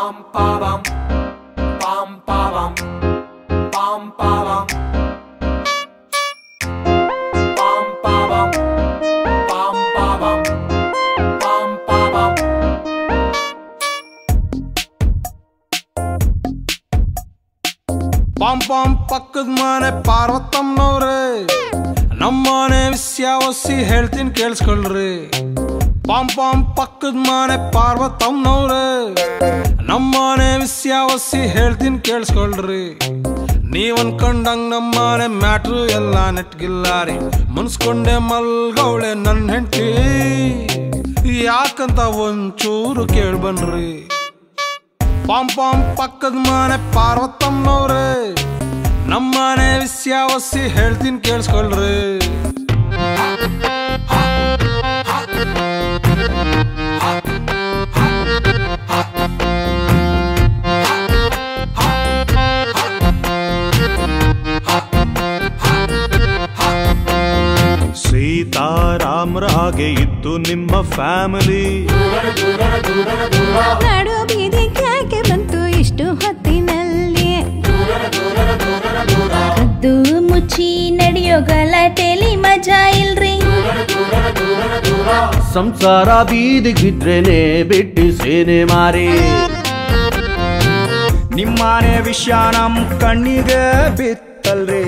Pam pam pam pam pam pam pam pam pam pam pam pam ಪಾಮ್ ಪಾಮ್ ಪಕ್ಕದ ಮನೆ ಪಾರ್ವತಮ್ಮನವ್ರೆ ನಮ್ಮನೆ ವಿಷಯ ಒಸಿ ಹೇಳ್ತೀನಿ ಕೇಳಿಸ್ಕೊಳ್ರಿ ಪಾಮ್ ಪಾಮ್ ಪಕ್ಕದ ಮನೆ ಪಾರ್ವತಮ್ಮನವ್ರೆ ನಮ್ಮನೆ ವಿಷಯ ಒಸಿ ಹೇಳ್ತೀನಿ ಕೇಳಿಸ್ಕೊಳ್ರಿ ನೀವ್ ಅನ್ಕೊಂಡಂಗ್ ನಮ್ಮನೆ ಮ್ಯಾಟ್ರು ಎಲ್ಲ ನೆಟ್ಗಿಲ್ಲ ರೀ ಮುನ್ಸ್ಕೊಂಡೆ ಮಲ್ಗವಳೆ ನನ್ನ ಹೆಂಡತಿ ಯಾಕಂತ ಒಂಚೂರು ಕೇಳ್ಬನ್ರಿ ಪಾಮ್ ಪಾಮ್ ಪಕ್ಕದ ಮನೆ ಪಾರ್ವತಮ್ಮನವ್ರೆ ನಮ್ಮನೆ ವಿಷಯ ಒಸಿ ಹೇಳ್ತೀನಿ ಕೇಳಿಸ್ಕೊಳ್ರಿ ಸೀತಾರಾಮರ ಹಾಗೆ ಇತ್ತು ನಿಮ್ಮ ಫ್ಯಾಮಿಲಿ ನಡು ಬೀದಿ ಯಾಕೆ ಬಂತು ಇಷ್ಟು ಹೊತ್ತಿನಲ್ಲಿ ಕದ್ದು ಮುಚ್ಚಿ ನಡೆಯೋ ಗಲಾಟೆಲಿ ಮಜಾ ಇಲ್ರಿ ಸಂಸಾರ ಬೀದಿಗಿದ್ರೇನೆ ಬಿಟ್ಟು ಸೇನೆ ಮಾರಿ ನಿಮ್ಮನೆ ವಿಷಯ ನಮ್ ಕಣ್ಣಿಗೆ ಬಿತ್ತಲ್ರಿ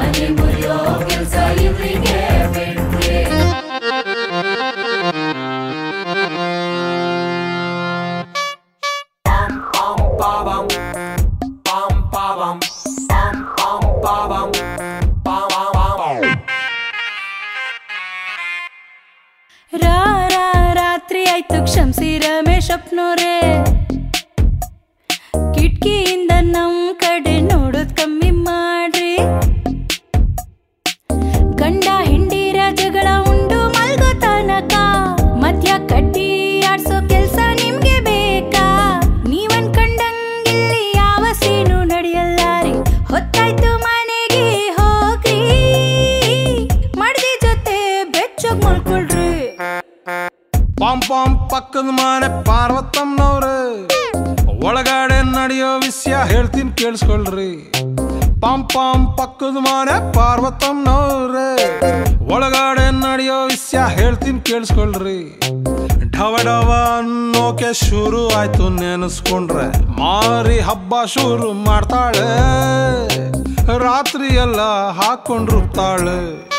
pam pam pam pam pam pam pam pam ರಾ ರಾ ರಾತ್ರಿ ಆಯ್ತು ಕ್ಷಮಿಸಿ ರಮೇಶ್ ಅಪ್ನೋರೇ ಕಿಟ್ಕಿಯಿಂದ ನಮ್ ಕಡೆ ನೋಡೋದ್ ಕಮ್ಮಿ ಮಾಡ್ರಿ ಗಂಡ ಹೆಂಡಿರ ಜಗಳ ಉಂಡು ಮಲ್ಗೋ ತನಕ ಮದ್ಯ ಕಡ್ಡಿ ಆಡ್ಸೋ ಕೆಲ್ಸ ನಿಮ್ಗೆ ಬೇಕಾ ನೀವ್ ಅನ್ಕಂಡಂಗಿಲ್ಲಿ ಯಾವ ಸೀನು ನಡೆಯಲ್ಲ ರೀ ಹೊತ್ತಾಯ್ತು ಮನೆಗೆ ಹೋಗ್ರಿ ಮಡ್ದಿ ಜೊತೆ ಬೆಚ್ಚಗ್ ಮಲ್ಕೊಳ್ರಿ ಪಾಮ್ ಪಾಮ್ ಪಕ್ಕದ ಮನೆ ಪಾರ್ವತಮ್ಮನವ್ರೆ ಒಳಗಡೆ ನಡೆಯೋ ವಿಷಯ ಹೇಳ್ತೀನಿ ಕೇಳಿಸ್ಕೊಳ್ರಿ ಪಾಮ್ ಪಾಮ್ ಪಕ್ಕದ ಮನೆ ಪಾರ್ವತಮ್ಮನವ್ರೆ ಒಳಗಡೆ ನಡೆಯೋ ವಿಷಯ ಹೇಳ್ತೀನಿ ಕೇಳಿಸ್ಕೊಳ್ರಿ ಢವ ಢವ ಅನ್ನೋಕೆ ಶುರು ಆಯ್ತು ನೆನೆಸ್ಕೊಂಡ್ರೆ ಮಾರಿ ಹಬ್ಬ ಶುರು ಮಾಡ್ತಾಳೆ ರಾತ್ರಿ ಎಲ್ಲ ಹಾಕೊಂಡ್ರುತ್ತಾಳೆ